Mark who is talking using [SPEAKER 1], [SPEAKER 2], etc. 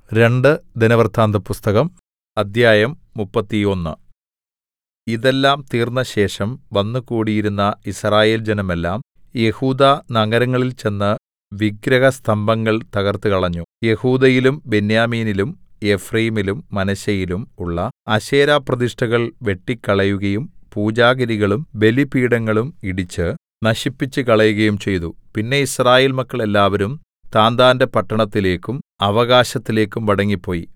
[SPEAKER 1] രണ്ട് ദിനവൃത്താന്തപുസ്തകം അദ്ധ്യായം മുപ്പത്തൊന്ന് ഇതെല്ലാം തീർന്നശേഷം വന്നുകൂടിയിരുന്ന യിസ്രായേൽ ജനമെല്ലാം യെഹൂദാ നഗരങ്ങളിൽ ചെന്ന് വിഗ്രഹസ്തംഭങ്ങൾ തകർത്തുകളഞ്ഞു യെഹൂദയിലും ബെന്യാമീനിലും എഫ്രയീമിലും മനശ്ശെയിലും ഉള്ള അശേരാപ്രതിഷ്ഠകൾ വെട്ടിക്കളയുകയും പൂജാഗിരികളും ബലിപീഠങ്ങളും ഇടിച്ച് നശിപ്പിച്ചുകളയുകയും ചെയ്തു പിന്നെ യിസ്രായേൽ മക്കൾ എല്ലാവരും താന്താന്റെ പട്ടണത്തിലേക്കും അവകാശത്തിലേക്കും മടങ്ങിപ്പോയി